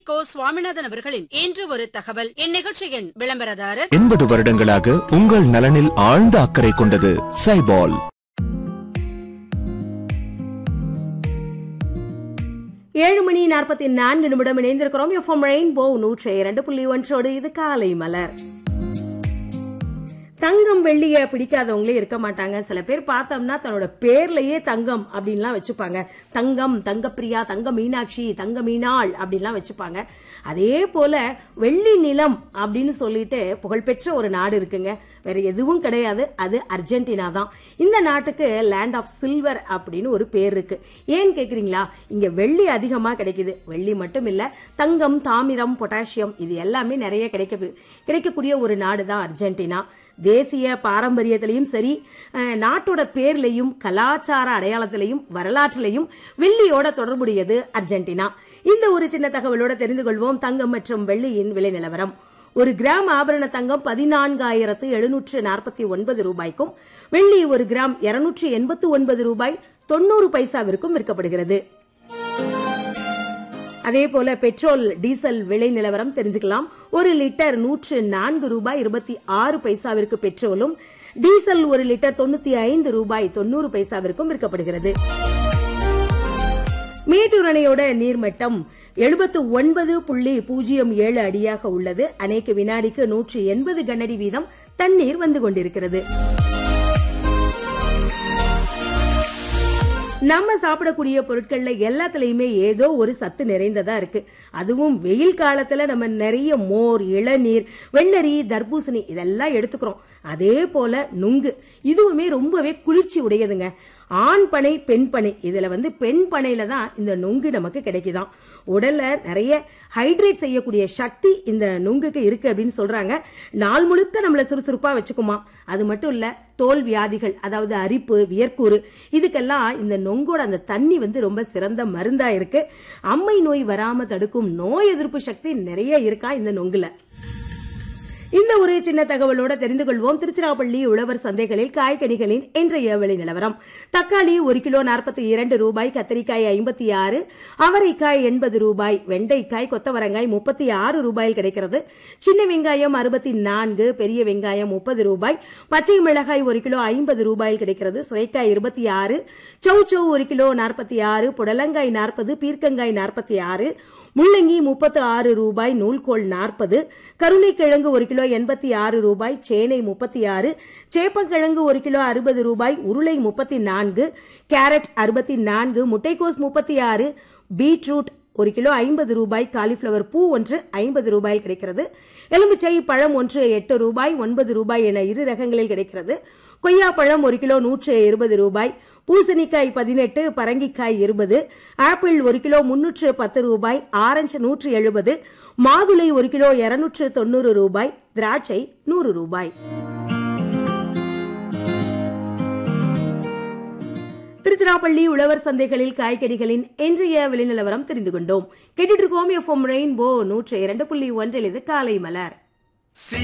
கோ சுவாமிநாதன் அவர்களின் இன்று ஒரு தகவல் இந்நிகழ்ச்சியின் விளம்பரதாரர் எண்பது வருடங்களாக உங்கள் நலனில் ஆழ்ந்த அக்கறை கொண்டது சைபால் ஏழு மணி நாற்பத்தி நான்கு நிமிடம் இணைந்திருக்கிறோம் எஃப்எம் ரெயின்போ நூற்றி இரண்டு புள்ளி ஒன்றோடு இது காலை மலர் தங்கம் வெள்ளிய பிடிக்காதவங்களே இருக்க மாட்டாங்க சில பேர் பார்த்தோம்னா தன்னோட பேர்லயே தங்கம் அப்படின்லாம் வச்சுப்பாங்க தங்கம் தங்கப்பிரியா தங்க மீனாட்சி தங்க மீனாள் அப்படின்லாம் வச்சுப்பாங்க அதே போல வெள்ளி நிலம் அப்படின்னு சொல்லிட்டு புகழ்பெற்ற ஒரு நாடு இருக்குங்க வேற எதுவும் கிடையாது அது அர்ஜென்டினா தான் இந்த நாட்டுக்கு லேண்ட் ஆஃப் சில்வர் அப்படின்னு ஒரு பேர் இருக்கு ஏன் கேக்குறீங்களா இங்க வெள்ளி அதிகமா கிடைக்குது வெள்ளி மட்டும் இல்ல தங்கம் தாமிரம் பொட்டாசியம் இது எல்லாமே நிறைய கிடைக்க கிடைக்கக்கூடிய ஒரு நாடு தான் அர்ஜென்டினா தேசிய பாரம்பரியத்திலையும் சரி அஹ், நாட்டோட பேர்லையும் கலாச்சார அடையாளத்திலையும் வரலாற்றிலையும் வெள்ளியோட தொடர்புடையது அர்ஜென்டினா இந்த ஒரு சின்ன தகவலோட தெரிந்து கொள்வோம் தங்கம் மற்றும் வெள்ளியின் விலை நிலவரம் ஒரு கிராம் ஆபரண தங்கம் பதினான்காயிரத்து எழுநூற்று நாற்பத்தி ஒன்பது ரூபாய்க்கும் வெள்ளி ஒரு கிராம் இருநூற்று எண்பத்து ஒன்பது ரூபாய் தொண்ணூறு பைசாவிற்கும் விற்கப்படுகிறது அதே போல பெட்ரோல் டீசல் விலை நிலவரம் தெரிஞ்சுக்கலாம் ஒரு லிட்டர் நூற்று நான்கு ரூபாய் இருபத்தி ஆறு பைசாவிற்கு பெட்ரோலும் டீசல் ஒரு லிட்டர் தொண்ணூத்தி ஐந்து ரூபாய் தொண்ணூறு பைசாவிற்கும் விற்கப்படுகிறது மேட்டூர் அணையோட நீர்மட்டம் எழுபத்து ஒன்பது புள்ளி பூஜ்ஜியம் ஏழு அடியாக உள்ளது அணைக்கு வினாடிக்கு நூற்று எண்பது கனஅடி வீதம் தண்ணீர் வந்து கொண்டிருக்கிறது நம்ம சாப்பிடக்கூடிய பொருட்கள்ல எல்லாத்துலயுமே ஏதோ ஒரு சத்து நிறைந்ததா இருக்கு அதுவும் வெயில் காலத்துல நம்ம நிறைய மோர் இளநீர் வெள்ளரி தர்பூசணி இதெல்லாம் எடுத்துக்கிறோம் அதே போல நுங்கு இதுவுமே ரொம்பவே குளிர்ச்சி உடையதுங்க ஆண் பனை பெண் பனை இதுல வந்து பெண் பனையில தான் இந்த நுங்கு நமக்கு கிடைக்குதாம் உடல்ல நிறைய ஹைட்ரேட் செய்யக்கூடிய சக்தி இந்த நுங்குக்கு இருக்கு அப்படின்னு சொல்றாங்க நாள் முழுக்க நம்மள சுறுசுறுப்பா வச்சுக்குமா அது மட்டும் இல்ல தோல் வியாதிகள் அதாவது அரிப்பு வியர்க்கூறு இதுக்கெல்லாம் இந்த நொங்கோட அந்த தண்ணி வந்து ரொம்ப சிறந்த மருந்தா இருக்கு அம்மை நோய் வராம தடுக்கும் நோய் எதிர்ப்பு சக்தி நிறைய இருக்கா இந்த நொங்குல இந்த ஒரு சின்ன தகவலோட தெரிந்து கொள்வோம் திருச்சிராப்பள்ளி உழவர் சந்தைகளில் காய்கனிகளின் இன்றைய விலை நிலவரம் தக்காளி ஒரு கிலோ நாற்பத்தி இரண்டு ரூபாய் கத்திரிக்காய் ஐம்பத்தி ஆறு அவரைக்காய் எண்பது ரூபாய் வெண்டைக்காய் கொத்தவரங்காய் முப்பத்தி ஆறு ரூபாயில் கிடைக்கிறது சின்ன வெங்காயம் அறுபத்தி நான்கு பெரிய வெங்காயம் முப்பது ரூபாய் பச்சை மிளகாய் ஒரு கிலோ ஐம்பது ரூபாயில் கிடைக்கிறது சுரைக்காய் இருபத்தி ஆறு சௌ சௌ ஒரு கிலோ நாற்பத்தி ஆறு புடலங்காய் நாற்பது பீர்க்கங்காய் நாற்பத்தி ஆறு முள்ளங்கி முப்பத்து ஆறு ரூபாய் நூல்கோல் நாற்பது கருணைக்கிழங்கு ஒரு கிலோ எண்பத்தி ஆறு ரூபாய் சேனை முப்பத்தி ஆறு சேப்பங்கிழங்கு ஒரு கிலோ அறுபது ரூபாய் உருளை முப்பத்தி நான்கு கேரட் அறுபத்தி நான்கு முட்டைக்கோஸ் முப்பத்தி ஆறு பீட்ரூட் ஒரு கிலோ ஐம்பது ரூபாய் காலிஃபிளவர் பூ ஒன்று ஐம்பது ரூபாயில் கிடைக்கிறது எலுமிச்சை பழம் ஒன்று எட்டு ரூபாய் ஒன்பது ரூபாய் என இரு ரகங்களில் கிடைக்கிறது கொய்யா பழம் ஒரு கிலோ நூற்று இருபது ரூபாய் பூசணிக்காய் பதினெட்டு பரங்கிக்காய் இருபது ஆப்பிள் ஒரு கிலோ முன்னூற்று பத்து ரூபாய் ஆரஞ்சு நூற்று எழுபது மாதுளை ஒரு கிலோ இருநூற்று தொண்ணூறு ரூபாய் திராட்சை நூறு ரூபாய் திருச்சிராப்பள்ளி உழவர் சந்தைகளில் காய்கறிகளின் இன்றைய விலை நிலவரம் தெரிந்து கொண்டோம் கேட்டுட்டு இருக்கோம் எஃப்எம் ரெயின்போ நூற்று இரண்டு புள்ளி ஒன்றில் இது காலை மலர்